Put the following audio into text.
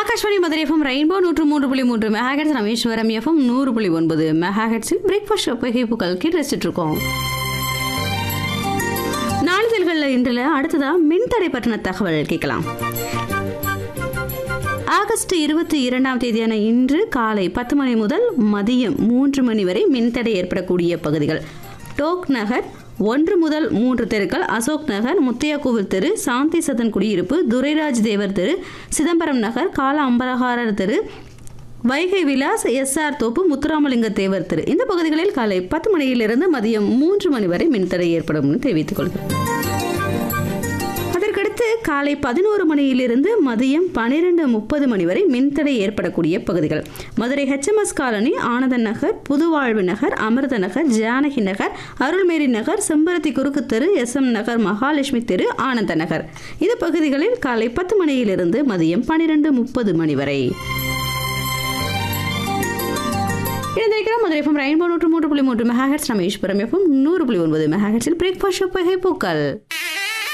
Akashvani Madurai FM rainbow நூற்று மூன்று புள்ளி மூன்று மெகாஹெட்ஸ் ராமேஸ்வரம் எஃப்எம் நூறு புள்ளி ஒன்பது மெகாஹெட்ஸில் பிரேக்ஃபாஸ்ட் ஷோ புகைப்புகள் கேட்டு ரசிச்சுட்டு இருக்கோம் நாளிதழ்களில் இன்றில் அடுத்ததா மின்தடை பற்றின தகவல் கேட்கலாம் ஆகஸ்ட் இருபத்தி இரண்டாம் தேதியான இன்று காலை பத்து மணி முதல் மதியம் மூன்று மணி வரை மின்தடை ஏற்படக்கூடிய பகுதிகள் டோக் நகர் ஒன்று முதல் மூன்று தெருக்கள் அசோக் நகர் முத்தையாக்கோவில் தெரு சாந்தி சதன் குடியிருப்பு துரைராஜ் தேவர் தெரு சிதம்பரம் நகர் கால அம்பரகாரர் தெரு வைகை விலாஸ் எஸ்ஆர் தோப்பு முத்துராமலிங்க தேவர் தெரு இந்த பகுதிகளில் காலை பத்து மணியிலிருந்து மதியம் மூன்று மணி வரை மின்தடை ஏற்படும் தெரிவித்துக் கொள்கிறேன் அதற்கடுத்து காலை பதினோரு மணியிலிருந்து மதியம் பன்னிரெண்டு முப்பது மணி வரை மின்தடை ஏற்படக்கூடிய பகுதிகள் மதுரை ஹெச்எம்எஸ் காலனி ஆனந்தன் நகர் புதுவாழ்வு நகர் அமிர்த நகர் ஜானகி நகர் அருள்மேரி நகர் செம்பருத்தி குறுக்கு தெரு எஸ் எம் நகர் மகாலட்சுமி தெரு ஆனந்த நகர் இந்த பகுதிகளில் காலை பத்து மணியிலிருந்து மதியம் பன்னிரெண்டு முப்பது மணி வரை இணைந்திருக்கிற மதுரை எஃப்எம் ரெயின்போ நூற்று மூன்று புள்ளி மூன்று மெகாஹெட்ஸ் ரமேஸ்வரம் எஃப்எம் நூறு புள்ளி ஒன்பது மெகாஹெட்ஸில் பிரேக்ஃபாஸ்ட் பகை பூக்கள்